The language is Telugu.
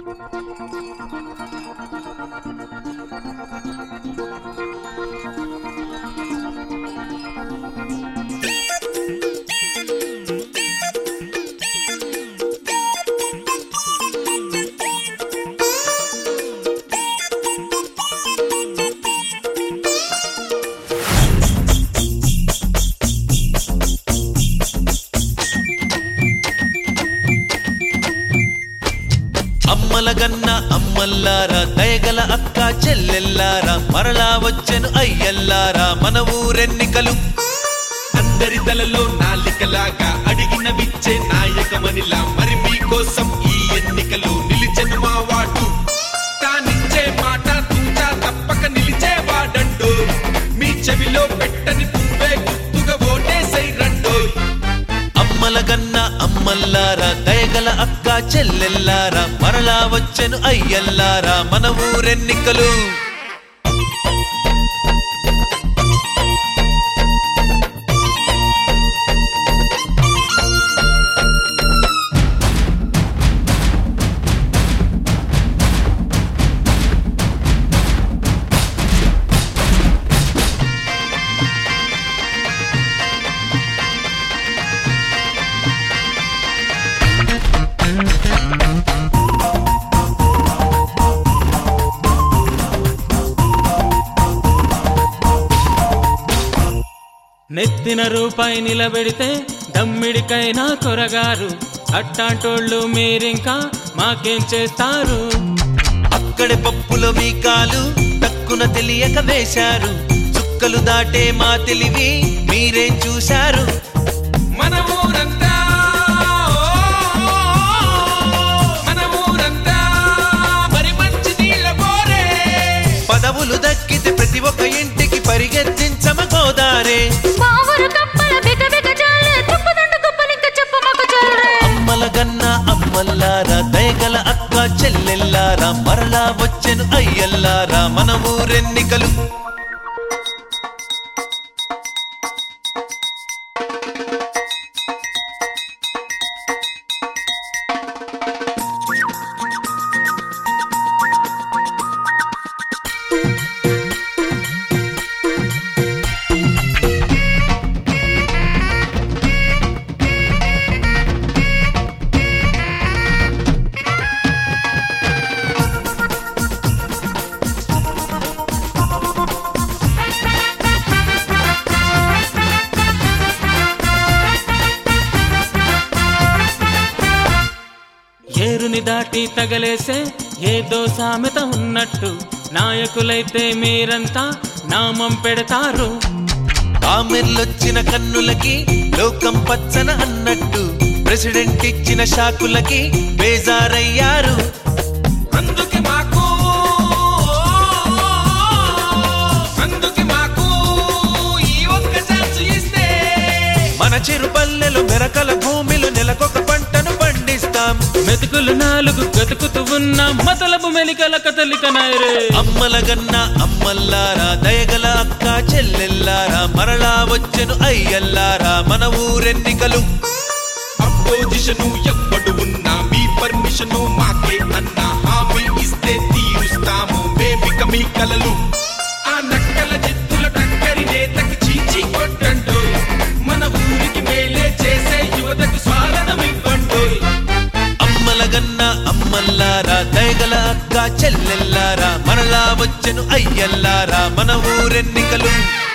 అమ్మల గన్న అమ్మల్లారా దయగల అక్క చెల్లెల్లారా మరలా వచ్చెను అయ్యల్లారా మన ఊరెన్నికలు అందరి తలలో నాలికలాగా అడిగిన విచ్చే నాయకమనిలా మరి మీకోసం ఈ ఎన్నికలు నిలిచెను మా వాడు తానిచ్చే మాట తూచా తప్పక నిలిచేవాడండు మీ చెవిలో పెట్టని పువ్వే గుర్తుగా ఓటేసై రండు అమ్మల గన్న అమ్మల్లారా దయగల అక్క చెల్లెల్లారా మరలా వచ్చెను అయ్యల్లారా మన ఊరెన్నికలు నెత్తిన రూపాయి నిలబెడితే దమ్మిడికైనా కొరగారు అట్టాంటోళ్ళు మీరింకా మాకేం చేస్తారు అక్కడే పప్పులో మీ కాలు తక్కున తెలియక వేశారు చుక్కలు దాటే మా తెలివి మీరేం చూశారు మన ఊరంతా మన ఊరంతా మరి మంచి నీళ్ళ పోరే పదవులు దక్కితే ప్రతి ఒక్క ఇంటికి పరిగెత్తించమ గోదారే బావరు కప్పల బిగ బిగ జాలే తుప్పదండు కుప్పలింక చెప్ప మాకు చాలే అమ్మల గన్న అమ్మల్లారా దయగల అక్క చెల్లెల్లారా మరలా వచ్చెను అయ్యల్లారా మన ఊరెన్నికలు ఏరుని దాటి తగలేసే ఏదో సామెత ఉన్నట్టు నాయకులైతే మీరంతా నామం పెడతారు కామెర్లొచ్చిన కన్నులకి లోకం పచ్చన అన్నట్టు ప్రెసిడెంట్ ఇచ్చిన షాకులకి బేజారయ్యారు అందుకే మాకు అందుకే మాకు ఈ ఒక్క ఛాన్స్ ఇస్తే మన చిరుపల్లెలు మెరకల భూమిలో నెలకొక పంటను పండిస్తాం మెతుకులు నాలుగు గతుకుతూ ఉన్న మతలపు మెలికల కదలిక నాయరే అమ్మల గన్న అమ్మల్లారా దయగల అక్క చెల్లెల్లారా మరలా వచ్చెను అయ్యల్లారా మన ఊరెన్నికలు అపోజిషను ఎప్పుడు ఉన్నా మీ పర్మిషను మాకే అన్న హామీ ఇస్తే తీరుస్తాము మేమిక మీ కలలు ఆ నక్కల జిత్తుల టక్కరి నేతకి చీచి కొట్టండు మన ఊరికి మేలే చేసే యువతకు స్వాగతం ఇవ్వండు అమ్మల గన్న అమ్మల్లారా దయగల అక్క చెల్లెల్లారా మరలా వచ్చెను అయ్యల్లారా మన ఊరెన్నికలు